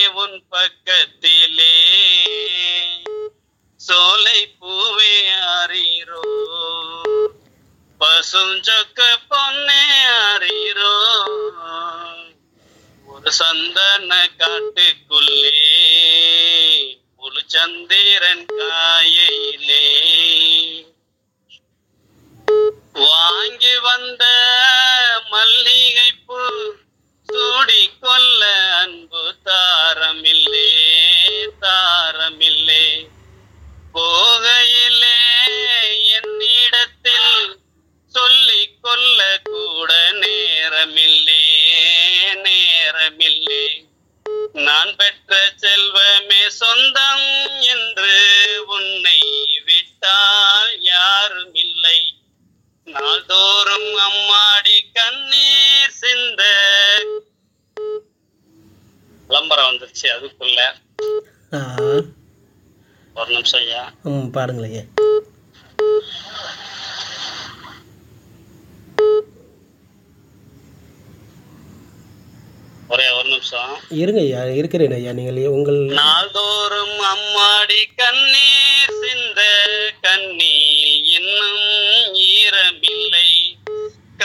உன் பக்கத்திலே சோலை பூவே அறிரோ பசுஞ்சொக்க பொன்னே அறிரோ ஒரு சந்தன காட்டுக்குள்ளே முழு சந்திரன் காயிலே வாங்கி வந்த மல்லிகைப்பூ சூடிக்கொள்ள அன்பு தாரமில்லே தாரமில்லே போகையிலே என்னிடத்தில் சொல்லிக் கொள்ள கூட நேரமில்லே நேரமில்லே நான் பெற்ற செல்வமே சொந்தம் என்று உன்னை விட்டால் யாரும் இல்லை நாள்தோறும் அம்மாடி கண்ணீர் சிந்த விளம்பரம் வந்துருச்சு அதுக்குள்ள ஆ ஒரு நிமிஷம் ஐயா ம் பாடுங்களேன் ஐயா ஒரே ஒரு நிமிஷம் இருங்க ஐயா இருக்கிறேன் ஐயா நீங்கள் உங்கள் நாள்தோறும் அம்மாடி கண்ணீர் சிந்த கண்ணீர் இன்னும்